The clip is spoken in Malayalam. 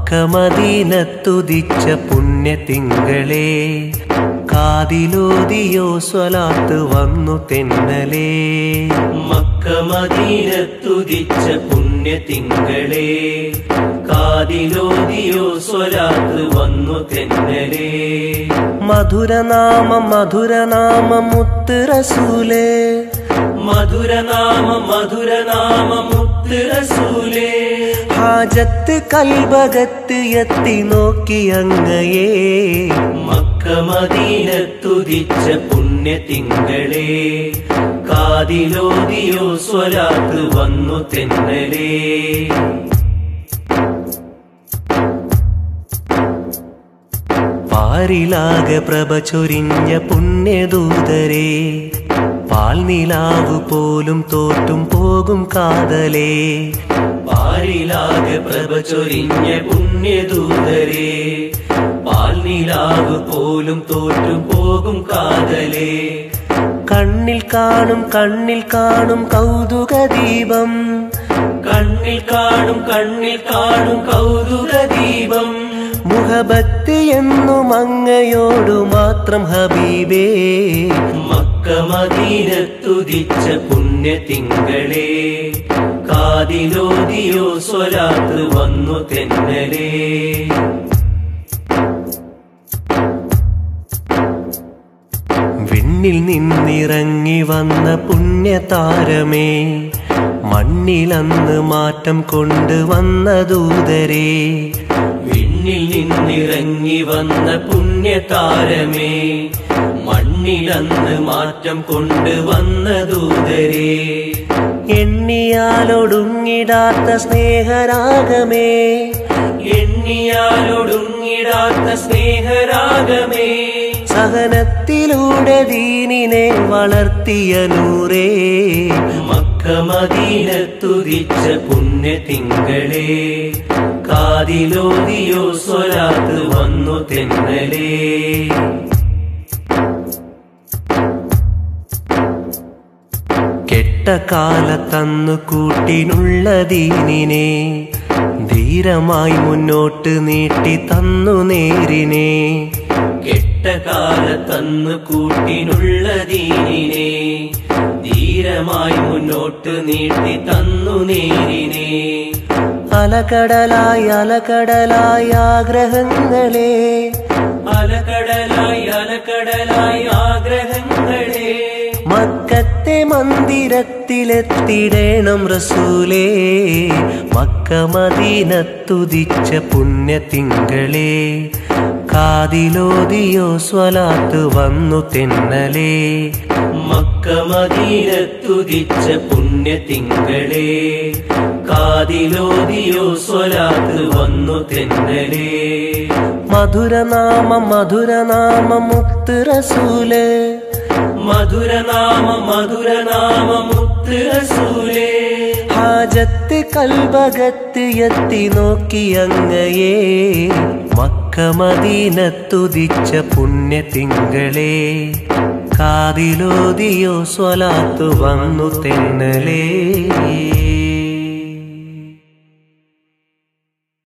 മക്കമദീനത്തുദിച്ച പുണ്യതിങ്കളെ കാതിലോതിയോ സ്വലാത്ത് വന്നു തെന്നലേ മക്കമദീനത്തുദിച്ച പുണ്യതിങ്കളെ കാതിലോതിയോ സ്വലാത്ത് വന്നു തെന്നലേ മധുരനാമം മധുരനാമം മുത്ത് റസൂലേ മധുരനാമ മധുരനാമ മുത്ത് റസൂലേ ഹാജത്ത് കൽബകത്ത് എത്തി നോക്കി അങ്ങയെ മക്കമദീനത്തുദിച്ച പുണ്യതിങ്കളെ കാതിലോതിയോ സ്വലാത്ത് വന്നു തെന്നലേ പാരിലാകെ പ്രഭ ചൊരിഞ്ഞ പുണ്യദൂതരെ പാൽനിലാവ് പോലും തോറ്റും പോകും കാതലേ പാരിലാകെ പ്രഭ ചൊരിഞ്ഞ പുണ്യദൂതരെ പാൽനിലാവ് പോലും തോറ്റു പോകും കാതലേ കണ്ണിൽ കാണും കണ്ണിൽ കാണും കൗതുക ദീപം കണ്ണിൽ കാണും കണ്ണിൽ കാണും കൗതുക ദീപം മുഹബത്ത് എന്നും അങ്ങയോടു മാത്രം ഹബീബേ മക്കമദീനത്തുദിച്ച പുണ്യതിങ്കളെ കാതിലോതിയോ സ്വലാത്ത് വന്നു തെന്നലേ വിണ്ണിൽ നിന്നിറങ്ങി വന്ന പുണ്യതാരമേ മണ്ണിലന്ന് മാറ്റം കൊണ്ടുവന്ന ദൂതരേ വിണ്ണിൽ നിന്നിറങ്ങി വന്ന പുണ്യതാരമേ മണ്ണിലന്ന് മാറ്റം കൊണ്ടുവന്ന ദൂതരേ എണ്ണിയാലൊടുങ്ങിടാത്ത സ്നേഹരാഗമേ എണ്ണിയാലൊടുങ്ങിടാത്ത സ്നേഹരാഗമേ സഹനത്തിലൂടെ ദീനിനെ വളർത്തിയ നൂറേ മക്കമദീനത്തുദിച്ച പുണ്യതിങ്കളെ കാതിലോതിയോ സ്വലാത്ത് വന്നു തെന്നലേ കെട്ട കാലത്തന്നു കൂട്ടിനുള്ള ദീനിനെ ധീരമായി മുന്നോട്ട് നീട്ടി തന്നു നേരിനെ കെട്ട കാലത്തന്ന് കൂട്ടിനുള്ള ദീനിനെ ധീരമായി മുന്നോട്ട് നീട്ടി തന്നു നേരിനെ അലകടലായി അലകടലായി ആഗ്രഹങ്ങളെ അലകടലായി അലകടലായി ആഗ്രഹങ്ങളെ മക്കത്തെ മന്ദിരത്തിലെത്തിടേണം റസൂലേ മക്കമദീനത്തുദിച്ച പുണ്യതിങ്കളെ കാതിലോതിയോ സ്വലാത്ത് വന്നു തെന്നലേ മക്കമദീനത്തുദിച്ച പുണ്യതിങ്കളെ കാതിലോതിയോ സ്വലാത്ത് വന്നു തെന്നലേ മധുരനാമം മധുരനാമം മുത്ത് റസൂല് മധുരനാമ മധുരനാമ മുത്ത് റസൂലേ ഹാജത്ത് കൽബകത്ത് എത്തി നോക്കി അങ്ങയെ മക്കമദീനത്തുദിച്ച പുണ്യതിങ്കളെ കാതിലോതിയോ സ്വലാത്തു വന്നു തെന്നലേ